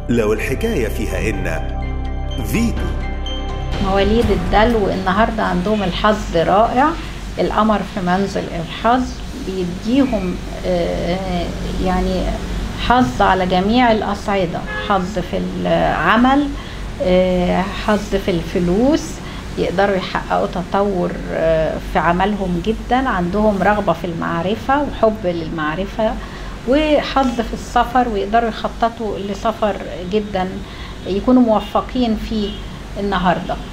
لو الحكاية فيها إن فيتو مواليد الدلو النهارده عندهم الحظ رائع القمر في منزل الحظ بيديهم آه، يعني حظ على جميع الأصعدة حظ في العمل آه، حظ في الفلوس يقدروا يحققوا تطور آه، في عملهم جدا عندهم رغبة في المعرفة وحب للمعرفة وحظ في السفر ويقدروا يخططوا لسفر جدا يكونوا موفقين فيه النهارده